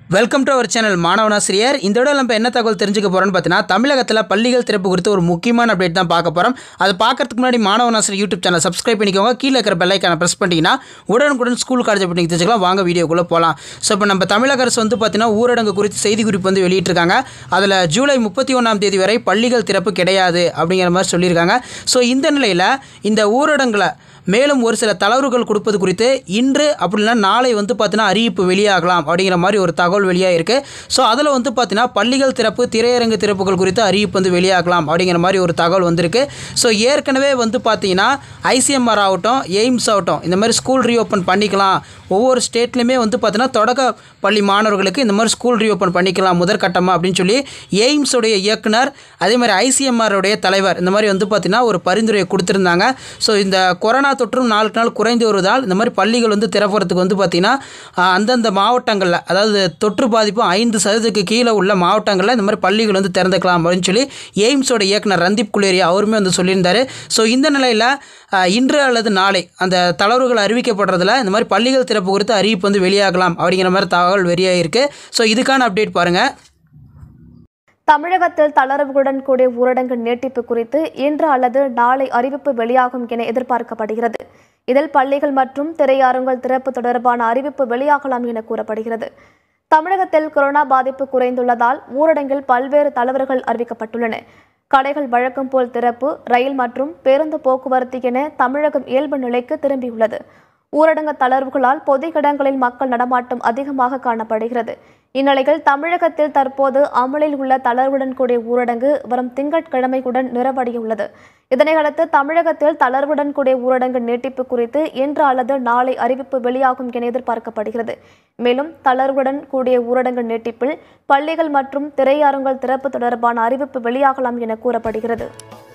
welcome to our channel மாணவனாசிரியர் இந்த விட நம்ம என்ன தகவல் தெரிஞ்சுக்க போகிறோம்னு பார்த்தீங்கன்னா தமிழகத்தில் பள்ளிகள் திறப்பு குறித்து ஒரு முக்கியமான அப்டேட் தான் பார்க்க போகிறோம் அது பார்க்கறதுக்கு முன்னாடி மாணவனாசிரியர் யூடியூப் சேனல் சப்ஸ்கிரைப் பண்ணிக்கோங்க கீழே இருக்கிற பெல்லைக்கான ப்ரெஸ் பண்ணிட்டீங்கன்னா உடனுக்குடன் ஸ்கூல் காலேஜ் பற்றி தெரிஞ்சுக்கலாம் வாங்க வீடியோக்குள்ளே போகலாம் ஸோ இப்போ நம்ம தமிழக அரசு வந்து பார்த்தீங்கன்னா ஊரடங்கு குறித்து செய்தி குறிப்பு வந்து வெளியிட்டிருக்காங்க அதில் ஜூலை முப்பத்தி ஒன்றாம் தேதி வரை பள்ளிகள் திறப்பு கிடையாது அப்படிங்கிற மாதிரி சொல்லியிருக்காங்க ஸோ இந்த நிலையில் இந்த ஊரடங்கில் மேலும் ஒரு சில தளர்வுகள் கொடுப்பது குறித்து இன்று அப்படின்னா நாளை வந்து பார்த்தீங்கன்னா அறிவிப்பு வெளியாகலாம் அப்படிங்கிற மாதிரி ஒரு தகவல் வெளியாக இருக்குது ஸோ அதில் வந்து பார்த்தீங்கன்னா பள்ளிகள் திறப்பு திரையரங்கு திறப்புகள் குறித்து அறிவிப்பு வந்து வெளியாகலாம் அப்படிங்கிற மாதிரி ஒரு தகவல் வந்திருக்கு ஸோ ஏற்கனவே வந்து பார்த்தீங்கன்னா ஐசிஎம்ஆர் ஆகட்டும் எய்ம்ஸ் ஆகட்டும் இந்த மாதிரி ஸ்கூல் ரீஓப்பன் பண்ணிக்கலாம் ஒவ்வொரு ஸ்டேட்லையுமே வந்து பார்த்தீங்கன்னா தொடக்க பள்ளி மாணவர்களுக்கு இந்த மாதிரி ஸ்கூல் ரீஓப்பன் பண்ணிக்கலாம் முதற்கட்டமாக அப்படின்னு சொல்லி எய்ம்ஸுடைய இயக்குனர் அதே மாதிரி ஐசிஎம்ஆருடைய தலைவர் இந்த மாதிரி வந்து பார்த்தீங்கன்னா ஒரு பரிந்துரையை கொடுத்துருந்தாங்க ஸோ இந்த கொரோனா தொற்றும் நாளுக்கு நாள் குறைந்து வருவதால் இந்த மாதிரி பள்ளிகள் வந்து திறப்புறதுக்கு வந்து பார்த்திங்கன்னா ஆஹ், அந்தந்த மாவட்டங்களில் அதாவது தொற்று பாதிப்பு ஐந்து சதவீதத்துக்கு கீழே உள்ள மாவட்டங்களில் இந்த மாதிரி பள்ளிகள் வந்து திறந்துக்கலாம் அப்படின்னு சொல்லி எய்ம்ஸோட இயக்குனர் ரந்தீப் குலேரியா அவருமே வந்து சொல்லியிருந்தாரு ஸோ இந்த நிலையில் ஆஹ், இன்று அல்லது நாளை அந்த தளர்வுகள் அறிவிக்கப்படுறதுல இந்த மாதிரி பள்ளிகள் திறப்பு குறித்து அறிவிப்பு வந்து வெளியாகலாம் அப்படிங்கிற மாதிரி தகவல் வெளியாகிருக்கு ஸோ இதுக்கான அப்டேட் பாருங்கள் தமிழகத்தில் தளர்வுகளுடன் கூடிய ஊரடங்கு நீட்டிப்பு குறித்து இன்று அல்லது நாளை அறிவிப்பு வெளியாகும் என எதிர்பார்க்கப்படுகிறது இதில் பள்ளிகள் மற்றும் திரையரங்குகள் திறப்பு தொடர்பான அறிவிப்பு வெளியாகலாம் என கூறப்படுகிறது தமிழகத்தில் கொரோனா பாதிப்பு குறைந்துள்ளதால் ஊரடங்கில் பல்வேறு தளர்வுகள் அறிவிக்கப்பட்டுள்ளன கடைகள் வழக்கம் போல் திறப்பு ரயில் மற்றும் பேருந்து போக்குவரத்து என தமிழகம் இயல்பு நிலைக்கு திரும்பியுள்ளது ஊரடங்கு தளர்வுகளால் பொது இடங்களில் மக்கள் நடமாட்டம் அதிகமாக காணப்படுகிறது இந்நிலையில் தமிழகத்தில் தற்போது அமலில் உள்ள தளர்வுடன் கூடிய ஊரடங்கு வரும் திங்கட்கிழமையுடன் நிறைவடையுள்ளது இதனையடுத்து தமிழகத்தில் தளர்வுடன் கூடிய ஊரடங்கு நீட்டிப்பு குறித்து இன்று அல்லது நாளை அறிவிப்பு வெளியாகும் என எதிர்பார்க்கப்படுகிறது மேலும் தளர்வுடன் கூடிய ஊரடங்கு நீட்டிப்பில் பள்ளிகள் மற்றும் திரையரங்குகள் திறப்பு தொடர்பான அறிவிப்பு வெளியாகலாம் என கூறப்படுகிறது